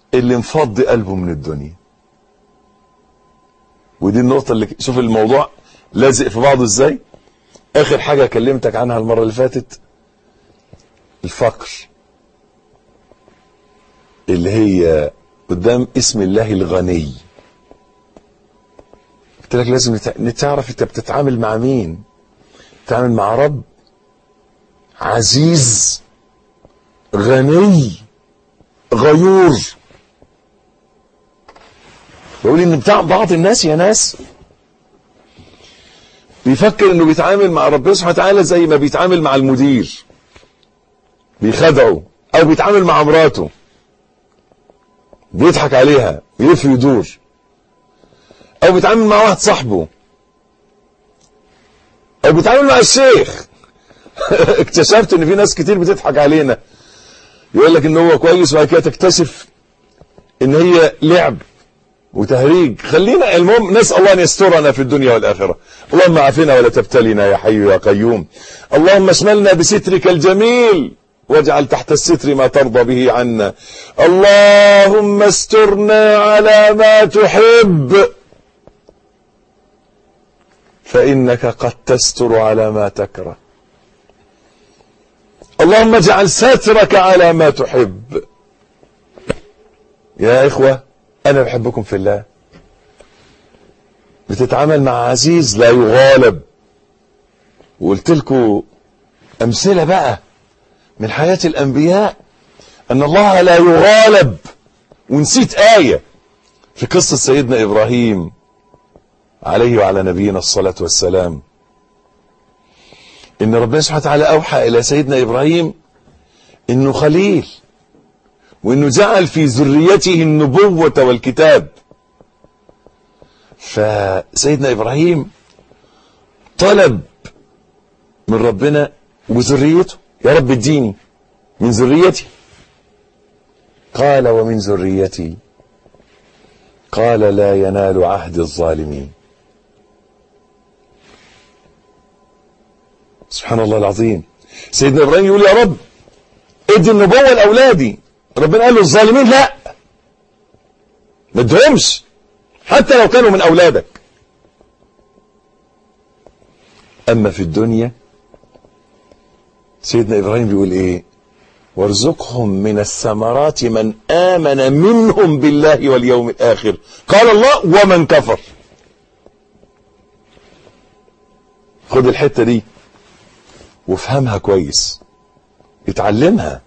اللي مفضي قلبه من الدنيا ودي النقطة اللي شوف الموضوع لازق في بعضه ازاي اخر حاجة كلمتك عنها المرة اللي فاتت الفقر اللي هي قدام اسم الله الغني قلت لك لازم تعرف انت بتتعامل مع مين بتتعامل مع رب عزيز غني غيور بقول ان بتاع بعض الناس يا ناس بيفكر انه بيتعامل مع ربنا سبحانه وتعالى زي ما بيتعامل مع المدير بيخدعه او بيتعامل مع مراته بيضحك عليها يلف يدور او بيتعامل مع واحد صاحبه او بيتعامل مع الشيخ اكتشفت ان في ناس كتير بتضحك علينا يقول لك ان هو كويس وبعد كده تكتشف ان هي لعب وتهريج خلينا المهم نسال الله ان يسترنا في الدنيا والاخره اللهم عافنا ولا تبتلنا يا حي يا قيوم اللهم اشملنا بسترك الجميل واجعل تحت الستر ما ترضى به عنا اللهم استرنا على ما تحب فانك قد تستر على ما تكره اللهم اجعل سترك على ما تحب يا إخوة أنا بحبكم في الله بتتعامل مع عزيز لا يغالب وقلت لكم أمثلة بقى من حياة الأنبياء أن الله لا يغالب ونسيت آية في قصة سيدنا إبراهيم عليه وعلى نبينا الصلاة والسلام ان ربنا سبحانه وتعالى اوحى الى سيدنا ابراهيم انه خليل وانه جعل في ذريته النبوة والكتاب فسيدنا ابراهيم طلب من ربنا وذريته يا رب اديني من ذريتي قال ومن ذريتي قال لا ينال عهد الظالمين سبحان الله العظيم سيدنا ابراهيم يقول يا رب ادي النبوة لاولادي ربنا قال له الظالمين لا ما ادهمش حتى لو كانوا من اولادك اما في الدنيا سيدنا ابراهيم بيقول ايه وارزقهم من الثمرات من امن منهم بالله واليوم الاخر قال الله ومن كفر خد الحته دي وافهمها كويس اتعلمها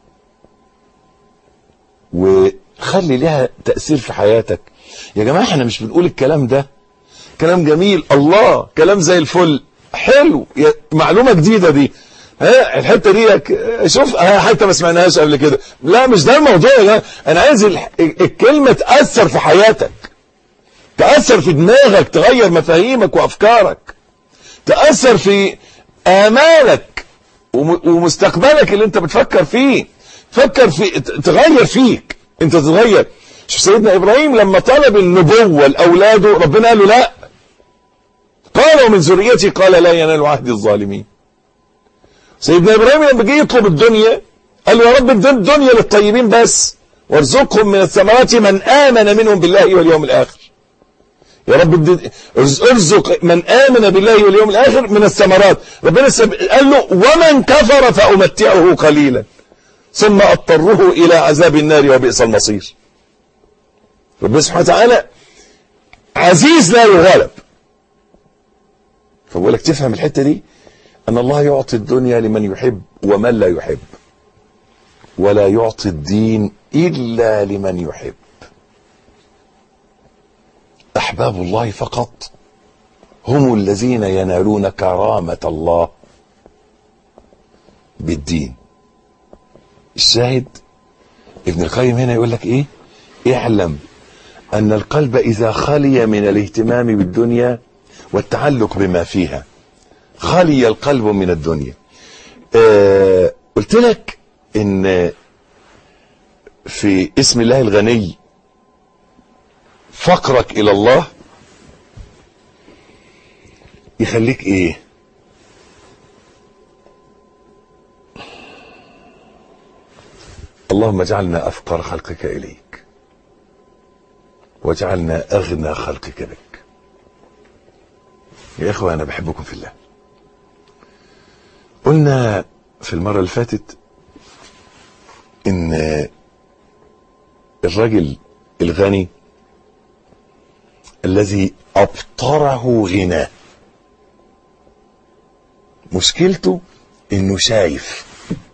وخلي لها تأثير في حياتك يا جماعة احنا مش بنقول الكلام ده كلام جميل الله كلام زي الفل حلو معلومة جديدة دي ها الحته دي شوف حتى ما سمعناهاش قبل كده لا مش ده الموضوع لا انا عايز الكلمه تاثر في حياتك تاثر في دماغك تغير مفاهيمك وافكارك تاثر في امالك ومستقبلك اللي انت بتفكر فيه فكر في تغير فيك انت تتغير شوف سيدنا ابراهيم لما طلب النبوة لاولاده ربنا قال له لا قال ومن ذريتي قال لا ينال عهد الظالمين سيدنا ابراهيم لما جه يطلب الدنيا قال له يا رب ادي الدنيا للطيبين بس وارزقهم من الثمرات من امن منهم بالله واليوم الاخر يا رب ارزق من آمن بالله واليوم الآخر من الثمرات ربنا قال له ومن كفر فأمتعه قليلا ثم أضطره إلى عذاب النار وبئس المصير ربنا سبحانه وتعالى عزيز لا يغالب فبقول لك تفهم الحتة دي أن الله يعطي الدنيا لمن يحب ومن لا يحب ولا يعطي الدين إلا لمن يحب أحباب الله فقط هم الذين ينالون كرامة الله بالدين الشاهد ابن القيم هنا يقول لك ايه اعلم ان القلب اذا خلي من الاهتمام بالدنيا والتعلق بما فيها خلي القلب من الدنيا آه قلت لك ان في اسم الله الغني فقرك الى الله يخليك ايه اللهم اجعلنا افقر خلقك اليك وجعلنا أغنى خلقك بك يا إخوة أنا بحبكم في الله قلنا في المرة اللي فاتت إن الرجل الغني الذي أبطره غناه مشكلته إنه شايف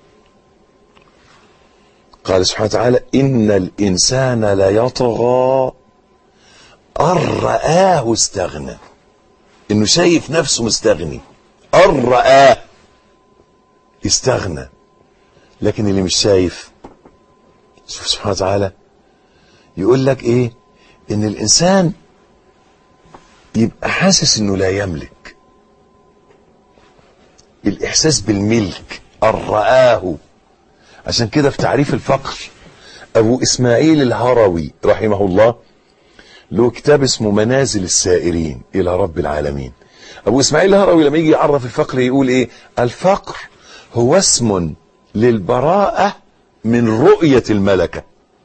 قال سبحانه وتعالى إن الإنسان ليطغى أن رآه استغنى إنه شايف نفسه مستغني أن رآه استغنى لكن اللي مش شايف شوف سبحانه وتعالى يقول لك إيه إن الإنسان يبقى حاسس إنه لا يملك الإحساس بالملك أن رآه عشان كده في تعريف الفقر أبو إسماعيل الهروي رحمه الله له كتاب اسمه منازل السائرين إلى رب العالمين أبو إسماعيل الهروي لما يجي يعرف الفقر يقول إيه الفقر هو اسم للبراءة من رؤية الملكة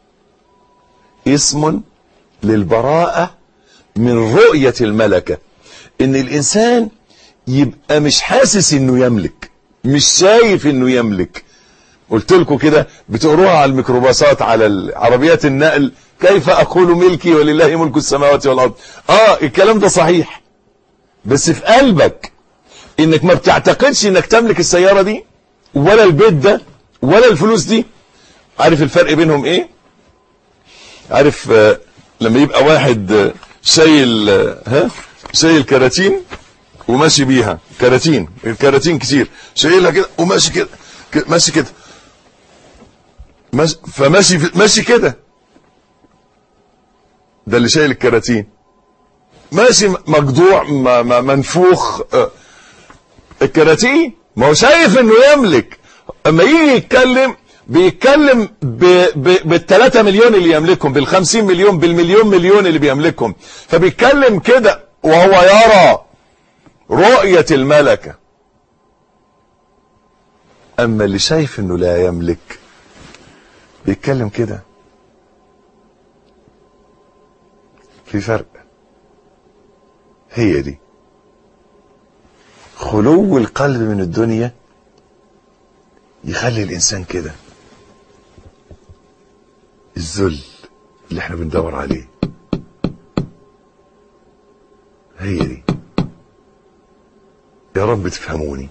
اسم للبراءة من رؤية الملكة إن الإنسان يبقى مش حاسس إنه يملك مش شايف إنه يملك قلت لكم كده بتقروها على الميكروباصات على عربيات النقل كيف اقول ملكي ولله ملك السماوات والارض اه الكلام ده صحيح بس في قلبك انك ما بتعتقدش انك تملك السيارة دي ولا البيت ده ولا الفلوس دي عارف الفرق بينهم ايه عارف آه لما يبقى واحد آه شايل آه ها شايل كراتين وماشي بيها كراتين الكراتين كتير شايلها كده وماشي كده ماشي كده ماشي فماشي ماشي كده ده اللي شايل الكراتين ماشي مجدوع منفوخ الكراتين ما هو شايف انه يملك اما يجي يتكلم بيتكلم بالثلاثة مليون اللي يملكهم بالخمسين مليون بالمليون مليون اللي بيملكهم فبيتكلم كده وهو يرى رؤية الملكة اما اللي شايف انه لا يملك بيتكلم كده في فرق هي دي خلو القلب من الدنيا يخلي الانسان كده الذل اللي احنا بندور عليه هي دي يا رب تفهموني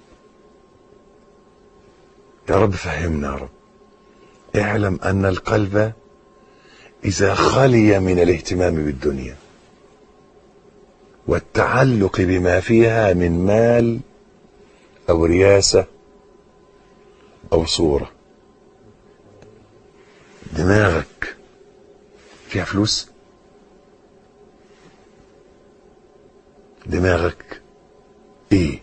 يا رب فهمنا يا رب اعلم ان القلب اذا خلي من الاهتمام بالدنيا والتعلق بما فيها من مال او رياسه او صوره دماغك فيها فلوس دماغك ايه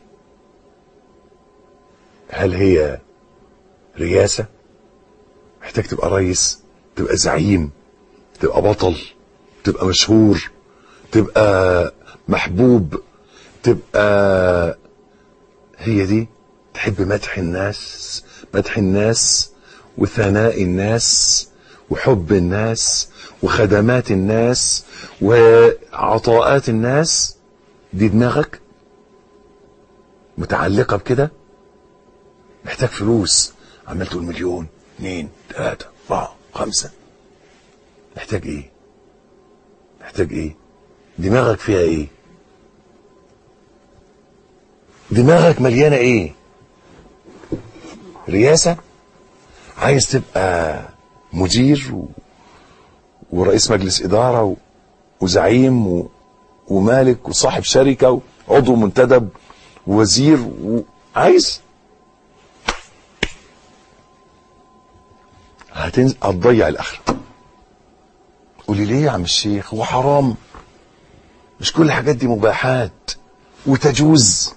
هل هي رياسه محتاج تبقى رئيس تبقى زعيم تبقى بطل تبقى مشهور تبقى محبوب تبقى هي دي تحب مدح الناس مدح الناس وثناء الناس وحب الناس وخدمات الناس وعطاءات الناس دي دماغك متعلقة بكده محتاج فلوس عمال تقول مليون اثنين ثلاثة أربعة خمسة محتاج ايه محتاج ايه دماغك فيها ايه دماغك مليانة ايه رياسة عايز تبقى مدير و... ورئيس مجلس إدارة و... وزعيم و... ومالك وصاحب شركة وعضو منتدب ووزير وعايز هتنزل هتضيع الاخره قولي ليه يا عم الشيخ هو حرام مش كل الحاجات دي مباحات وتجوز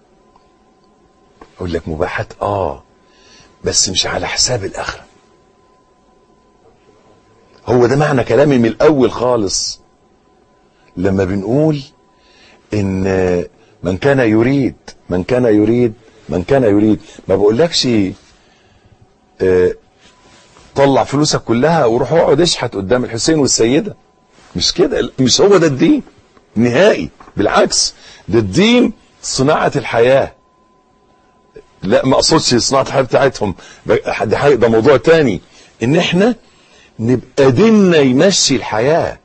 اقول لك مباحات اه بس مش على حساب الاخره هو ده معنى كلامي من الاول خالص لما بنقول ان من كان يريد من كان يريد من كان يريد ما بقولكش اه طلع فلوسك كلها وروح اقعد اشحت قدام الحسين والسيده مش كده مش هو ده الدين نهائي بالعكس ده الدين صناعة الحياة لا ما اقصدش صناعة الحياة بتاعتهم ده حاجة ده موضوع تاني ان احنا نبقى ديننا يمشي الحياة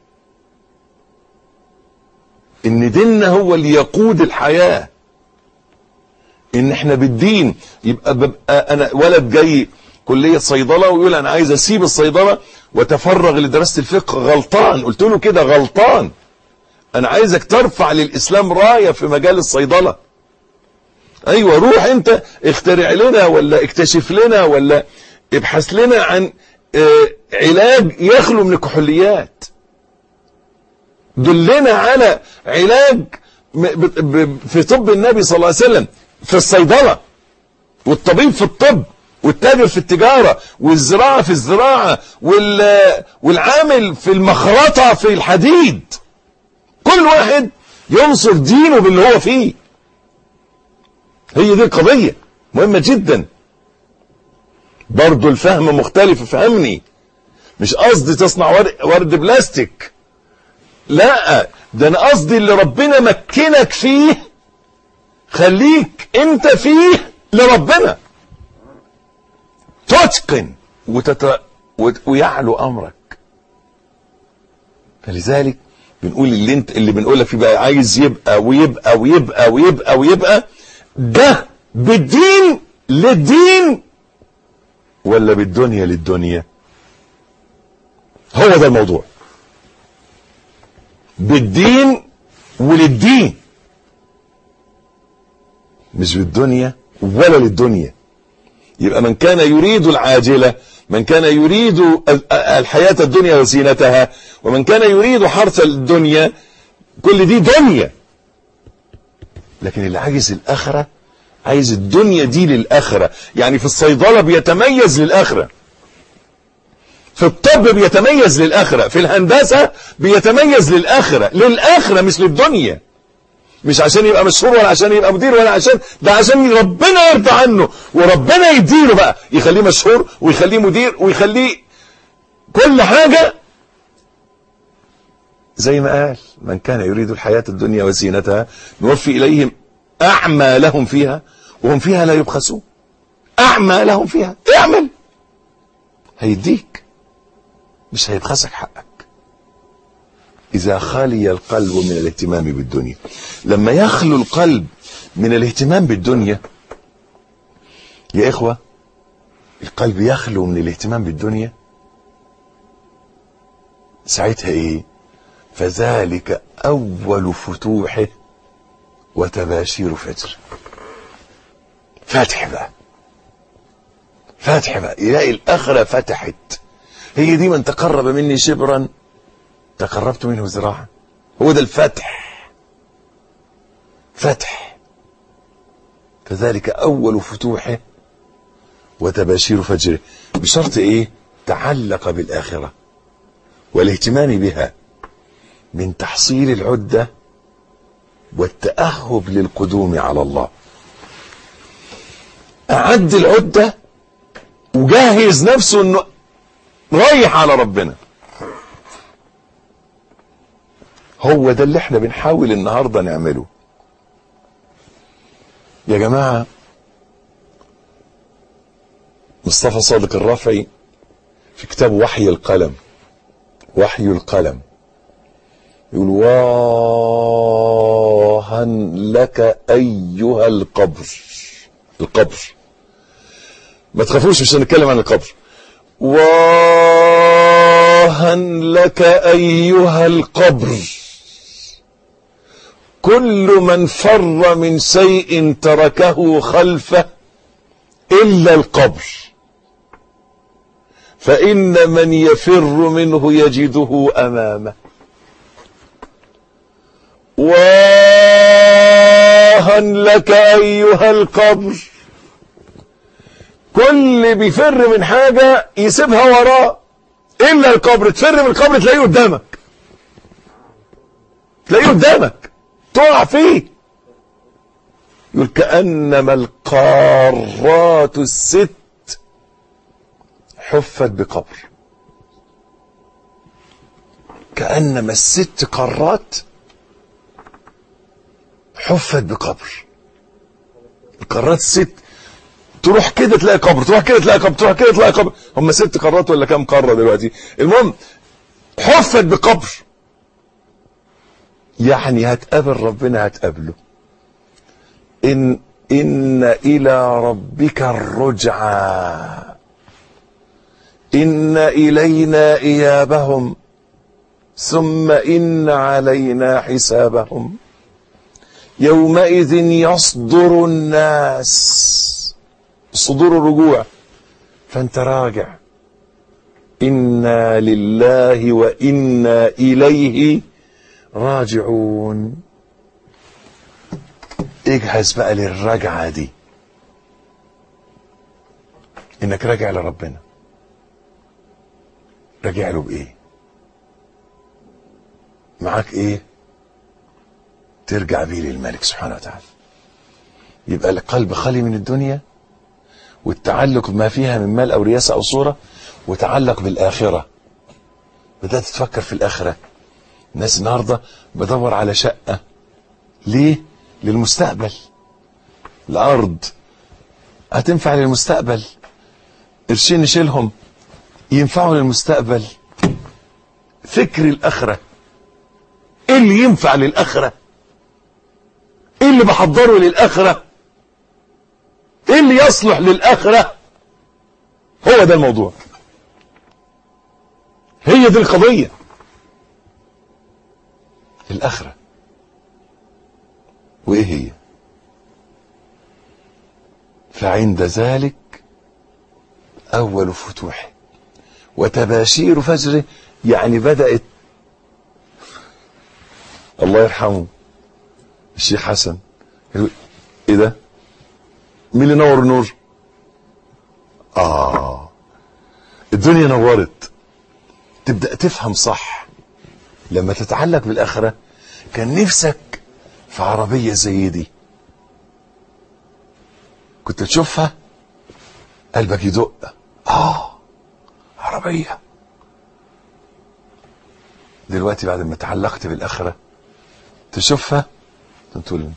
ان ديننا هو اللي يقود الحياة ان احنا بالدين يبقى ببقى انا ولد جاي كلية صيدلة ويقول انا عايز اسيب الصيدلة وتفرغ لدراسة الفقه غلطان قلت له كده غلطان انا عايزك ترفع للاسلام راية في مجال الصيدلة ايوه روح انت اخترع لنا ولا اكتشف لنا ولا ابحث لنا عن اه علاج يخلو من الكحوليات دلنا على علاج في طب النبي صلى الله عليه وسلم في الصيدلة والطبيب في الطب والتاجر في التجارة والزراعة في الزراعة والعامل في المخرطة في الحديد كل واحد ينصر دينه باللي هو فيه هي دي القضية مهمة جدا برضو الفهم مختلف فهمني مش قصدي تصنع ورد بلاستيك لا ده انا قصدي اللي ربنا مكنك فيه خليك انت فيه لربنا تتقن وتت... ويعلو امرك فلذلك بنقول اللي انت اللي بنقول لك فيه بقى عايز يبقى ويبقى ويبقى ويبقى ويبقى ده بالدين للدين ولا بالدنيا للدنيا هو ده الموضوع بالدين وللدين مش بالدنيا ولا للدنيا يبقى من كان يريد العاجلة من كان يريد الحياة الدنيا وزينتها ومن كان يريد حرث الدنيا كل دي دنيا لكن اللي عايز الآخرة عايز الدنيا دي للآخرة يعني في الصيدلة بيتميز للآخرة في الطب بيتميز للآخرة في الهندسة بيتميز للآخرة للآخرة مش للدنيا مش عشان يبقى مشهور ولا عشان يبقى مدير ولا عشان ده عشان ربنا يرضى عنه وربنا يديله بقى يخليه مشهور ويخليه مدير ويخليه كل حاجة زي ما قال من كان يريد الحياة الدنيا وزينتها نوفي إليهم أعمالهم فيها وهم فيها لا يبخسون أعمالهم فيها اعمل هيديك مش هيبخسك حقك إذا خالي القلب من الاهتمام بالدنيا لما يخلو القلب من الاهتمام بالدنيا يا إخوة القلب يخلو من الاهتمام بالدنيا ساعتها إيه فذلك أول فتوحه وتباشير فجر فاتح بقى فاتح بقى يلاقي الآخرة فتحت هي دي من تقرب مني شبرا تقربت منه ذراعا هو ده الفتح فتح فذلك أول فتوحه وتباشير فجره بشرط إيه تعلق بالآخرة والاهتمام بها من تحصيل العدة والتأهب للقدوم على الله أعد العدة وجهز نفسه انه رايح على ربنا هو ده اللي احنا بنحاول النهاردة نعمله يا جماعة مصطفى صادق الرافعي في كتاب وحي القلم وحي القلم يقول واها لك أيها القبر القبر ما تخافوش مش هنتكلم عن القبر واها لك أيها القبر كل من فر من شيء تركه خلفه إلا القبر فإن من يفر منه يجده أمامه واها لك أيها القبر كل بيفر من حاجة يسيبها وراه إلا القبر تفر من القبر تلاقيه قدامك تلاقيه قدامك تقع فيه يقول كأنما القارات الست حفت بقبر كأنما الست قارات حفت بقبر القارات الست تروح كده تلاقي قبر تروح كده تلاقي قبر تروح كده تلاقي قبر هم ست قارات ولا كام قارة دلوقتي المهم حفت بقبر يعني هتقابل ربنا هتقابله إن إن إلى ربك الرجعى إن إلينا إيابهم ثم إن علينا حسابهم يومئذ يصدر الناس صدور الرجوع فأنت راجع إنا لله وإنا إليه راجعون اجهز بقى للرجعة دي انك راجع لربنا راجع له بايه معاك ايه ترجع بيه للملك سبحانه وتعالى يبقى القلب خالي من الدنيا والتعلق بما فيها من مال او رياسة او صورة وتعلق بالاخرة بدأت تفكر في الاخرة الناس النهاردة بدور على شقة ليه للمستقبل الارض هتنفع للمستقبل قرشين نشيلهم ينفعوا للمستقبل فكر الاخره ايه اللي ينفع للاخره ايه اللي بحضره للاخره ايه اللي يصلح للاخره هو ده الموضوع هي دي القضيه الاخره وايه هي فعند ذلك اول فتوحه وتباشير فجره يعني بدات الله يرحمه الشيخ حسن يقول ايه ده مين اللي نور النور اه الدنيا نورت تبدا تفهم صح لما تتعلق بالاخره كان نفسك في عربيه زي دي كنت تشوفها قلبك يدق اه عربيه دلوقتي بعد ما تعلقت بالاخره تشوفها تقول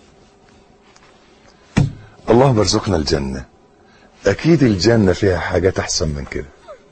اللهم ارزقنا الجنة أكيد الجنة فيها حاجات أحسن من كده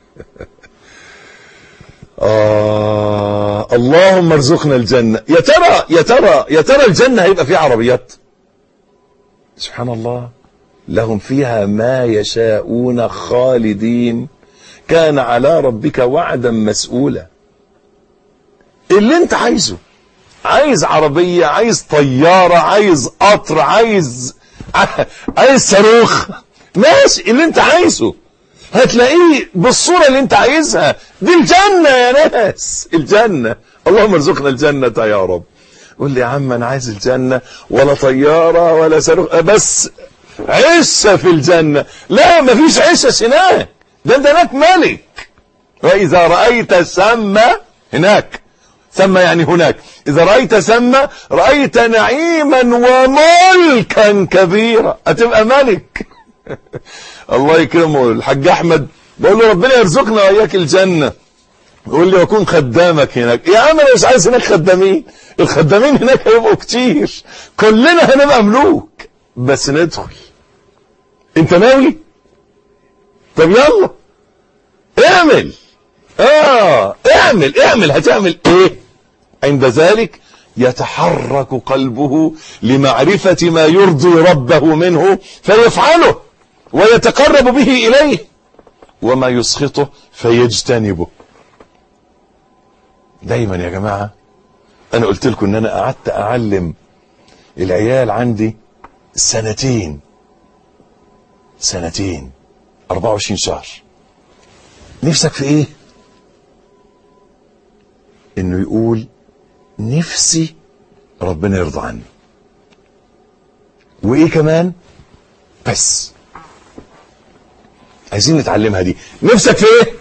آه اللهم ارزقنا الجنة يا ترى يا ترى يا ترى الجنة هيبقى فيها عربيات سبحان الله لهم فيها ما يشاءون خالدين كان على ربك وعدا مسؤولا اللي انت عايزه عايز عربية عايز طيارة عايز قطر عايز عايز صاروخ ماشي اللي انت عايزه هتلاقيه بالصورة اللي انت عايزها دي الجنة يا ناس الجنة اللهم ارزقنا الجنة يا رب قول لي يا عم انا عايز الجنة ولا طيارة ولا صاروخ بس عشة في الجنة لا مفيش عشة هناك ده انت هناك ملك واذا رأيت ثم هناك ثم يعني هناك إذا رأيت ثم رأيت نعيما وملكا كبيرا هتبقى ملك الله يكرمه الحاج أحمد بقول له ربنا يرزقنا وإياك الجنة يقول لي أكون خدامك هناك يا عم أنا مش عايز هناك خدامين الخدامين هناك هيبقوا كتير كلنا هنبقى ملوك بس ندخل انت ناوي طب يلا اعمل اه اعمل اعمل هتعمل ايه عند ذلك يتحرك قلبه لمعرفة ما يرضي ربه منه فيفعله ويتقرب به إليه وما يسخطه فيجتنبه دايما يا جماعة أنا قلت لكم أن أنا قعدت أعلم العيال عندي سنتين سنتين 24 شهر نفسك في ايه انه يقول نفسي ربنا يرضى عني وايه كمان بس عايزين نتعلمها دي نفسك في ايه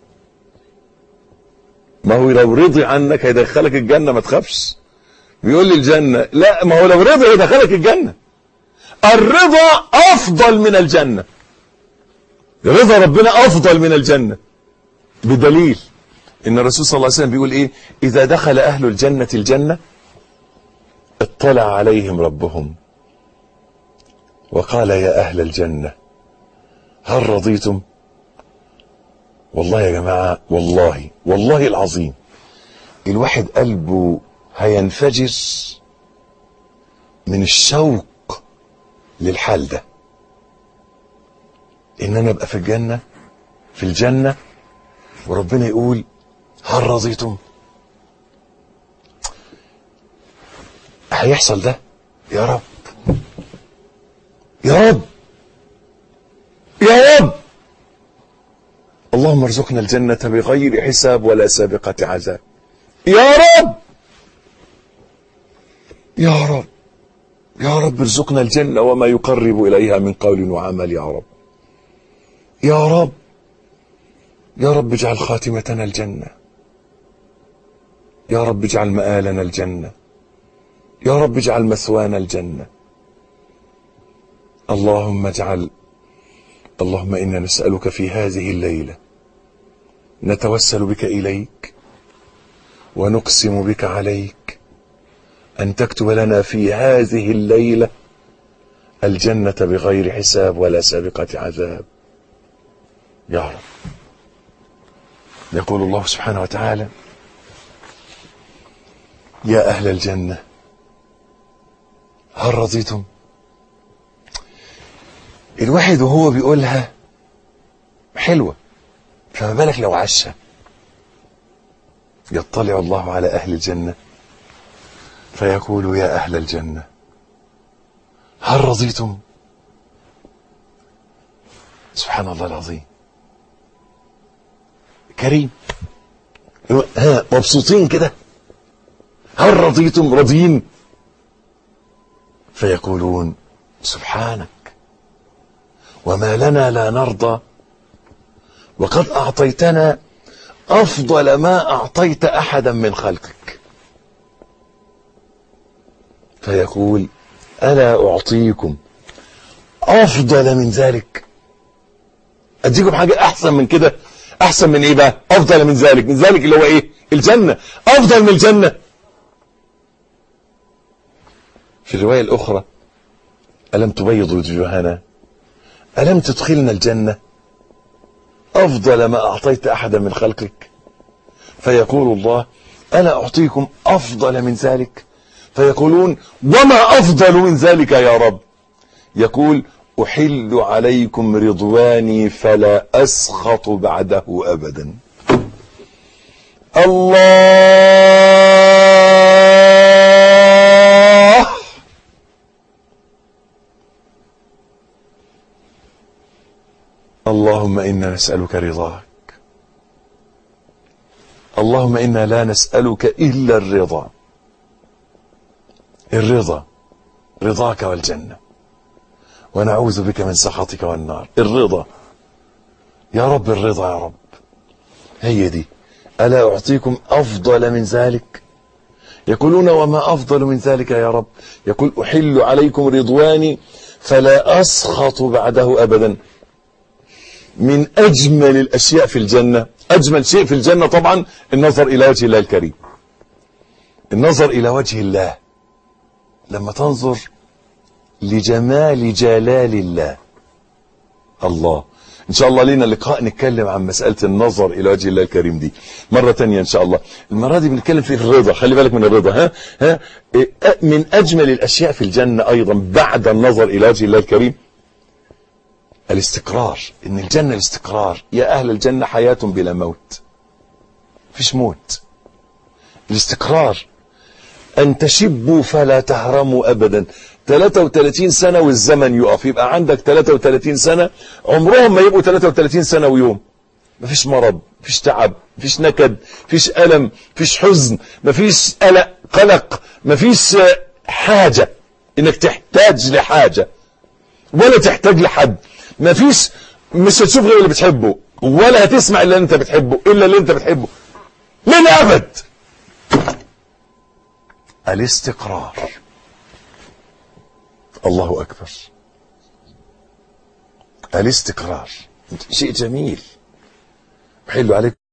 ما هو لو رضي عنك هيدخلك الجنة ما تخافش بيقول لي الجنة لا ما هو لو رضي هيدخلك الجنة الرضا افضل من الجنة رضا ربنا افضل من الجنة بدليل ان الرسول صلى الله عليه وسلم بيقول ايه اذا دخل اهل الجنة الجنة اطلع عليهم ربهم وقال يا اهل الجنة هل رضيتم والله يا جماعة والله والله العظيم الواحد قلبه هينفجر من الشوق للحال ده ان انا ابقى في الجنة في الجنة وربنا يقول هل رضيتم هيحصل ده يا رب يا رب يا رب اللهم ارزقنا الجنة بغير حساب ولا سابقة عذاب يا رب يا رب يا رب ارزقنا الجنة وما يقرب إليها من قول وعمل يا رب يا رب يا رب اجعل خاتمتنا الجنة يا رب اجعل مآلنا الجنة يا رب اجعل مثوانا الجنة اللهم اجعل اللهم إنا نسألك في هذه الليلة نتوسل بك إليك ونقسم بك عليك أن تكتب لنا في هذه الليلة الجنة بغير حساب ولا سابقة عذاب يا رب يقول الله سبحانه وتعالى يا أهل الجنة هل رضيتم الواحد وهو بيقولها حلوة فما بالك لو عشها يطلع الله على أهل الجنة فيقول يا أهل الجنة هل رضيتم سبحان الله العظيم كريم ها مبسوطين كده هل رضيتم راضيين فيقولون سبحانك وما لنا لا نرضى وقد أعطيتنا أفضل ما أعطيت أحدا من خلقك فيقول ألا أعطيكم أفضل من ذلك أديكم حاجة أحسن من كده أحسن من إيه بقى أفضل من ذلك من ذلك اللي هو إيه الجنة أفضل من الجنة في الرواية الأخرى ألم تبيض وجوهنا ألم تدخلنا الجنة أفضل ما أعطيت أحدا من خلقك فيقول الله ألا أعطيكم أفضل من ذلك فيقولون وما أفضل من ذلك يا رب يقول أحل عليكم رضواني فلا أسخط بعده أبدا الله اللهم إنا نسألك رضاك اللهم إنا لا نسألك إلا الرضا الرضا رضاك والجنة ونعوذ بك من سخطك والنار الرضا يا رب الرضا يا رب هي دي ألا أعطيكم أفضل من ذلك يقولون وما أفضل من ذلك يا رب يقول أحل عليكم رضواني فلا أسخط بعده أبدا من أجمل الأشياء في الجنة أجمل شيء في الجنة طبعا النظر إلى وجه الله الكريم النظر إلى وجه الله لما تنظر لجمال جلال الله الله ان شاء الله لينا لقاء نتكلم عن مسألة النظر الى وجه الله الكريم دي مرة تانية ان شاء الله المرة دي بنتكلم في الرضا خلي بالك من الرضا ها ها من اجمل الاشياء في الجنة ايضا بعد النظر الى وجه الله الكريم الاستقرار ان الجنة الاستقرار يا اهل الجنة حياة بلا موت فيش موت الاستقرار أن تشبوا فلا تهرموا أبدا 33 سنة والزمن يقف يبقى عندك 33 سنة عمرهم ما يبقوا 33 سنة ويوم مفيش مرض مفيش تعب مفيش نكد مفيش ألم مفيش حزن مفيش قلق قلق مفيش حاجة انك تحتاج لحاجة ولا تحتاج لحد مفيش مش هتشوف غير اللي بتحبه ولا هتسمع اللي انت بتحبه الا اللي انت بتحبه للابد الاستقرار الله أكبر الاستقرار شيء جميل حلو عليك